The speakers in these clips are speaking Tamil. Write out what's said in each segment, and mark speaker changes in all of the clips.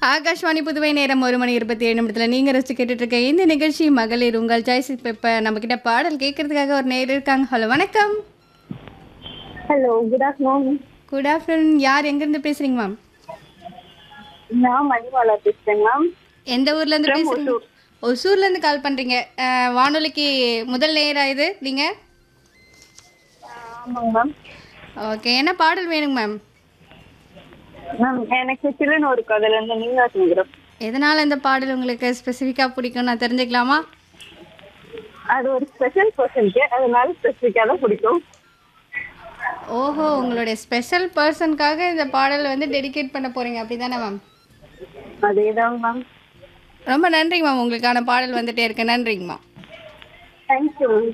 Speaker 1: ஆகாஷ்வாணி புதுவை நேரம் ஒரு மணி இருபத்தி ஏழு நிமிடத்தில் நீங்கள் ரசிச்சு கேட்டுட்டு இருக்க இந்த நிகழ்ச்சி மகளிர் உங்கள் சாய்ஸ் இப்போ இப்போ நம்மக்கிட்ட பாடல் கேட்கறதுக்காக ஒரு நேர் இருக்காங்க ஹலோ வணக்கம்
Speaker 2: hello good afternoon
Speaker 1: good afternoon யார் எங்கேருந்து பேசுகிறீங்க மேம்
Speaker 2: நான் மணிமாலா பேசுறேன் மேம்
Speaker 1: எந்த ஊர்லேருந்து
Speaker 2: From
Speaker 1: பேசுகிறீங்க ஒசூர்லேருந்து கால் பண்ணுறீங்க வானொலிக்கு முதல் நேராக இது நீங்கள்
Speaker 2: ஆமாங்க மேம்
Speaker 1: ஓகே என்ன பாடல் வேணுங்க மேம்
Speaker 2: மேம் எனக்கு சில்லுன்னு ஒரு கதையில இருந்து நீங்க நகரம்
Speaker 1: எதனால் இந்த பாடல் உங்களுக்கு ஸ்பெசிஃபிக்காக பிடிக்கும் நான் தெரிஞ்சுக்கலாமா
Speaker 2: அது ஒரு ஸ்பெஷல் பர்சனுக்கு அதனால ஸ்பெசிஃபிக்காக தான் பிடிக்கும்
Speaker 1: ஓஹோ உங்களுடைய ஸ்பெஷல் பர்சனுக்காக இந்த பாடல் வந்து டெடிகேட் பண்ண போகிறீங்க அப்படி தானே மேம்
Speaker 2: அதே தான் மேம்
Speaker 1: ரொம்ப நன்றிங்க மேம் உங்களுக்கான பாடல் வந்துட்டே இருக்கு நன்றிங்க மேம்
Speaker 2: தேங்க்யூ மேம்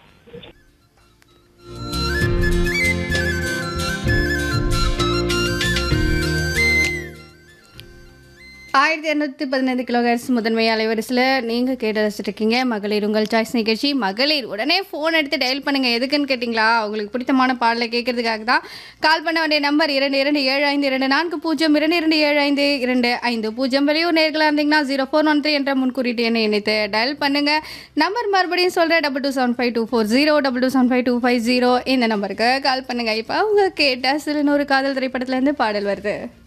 Speaker 1: ஆயிரத்தி இரநூத்தி பதினைந்து கிலோஹெர்ட்ஸ் முதன்மை அலைவரிசையில் நீங்கள் கேட்டு ரசிச்சுட்டு இருக்கீங்க மகளிர் உங்கள் சாய்ஸ் நிகழ்ச்சி மகளிர் உடனே ஃபோன் எடுத்து டயல் பண்ணுங்கள் எதுக்குன்னு கேட்டிங்களா உங்களுக்கு பிடித்தமான பாடலை கேட்கறதுக்காக தான் கால் பண்ண வேண்டிய நம்பர் இரண்டு இரண்டு ஏழு ஐந்து இரண்டு நான்கு பூஜ்ஜியம் இரண்டு இரண்டு ஏழு ஐந்து இரண்டு ஐந்து பூஜ்ஜியம் வெளியூர் நேர்களாக இருந்தீங்கன்னா ஜீரோ ஃபோர் ஒன் த்ரீ என்ற முன்குறிட்டு எண்ணை இணைத்து டயல் பண்ணுங்கள் நம்பர் மறுபடியும் சொல்கிறேன் double two seven five two four zero double two seven five two five zero இந்த நம்பருக்கு கால் பண்ணுங்கள் இப்போ அவங்க கேட்ட சிறுநூறு காதல் திரைப்படத்துலேருந்து பாடல் வருது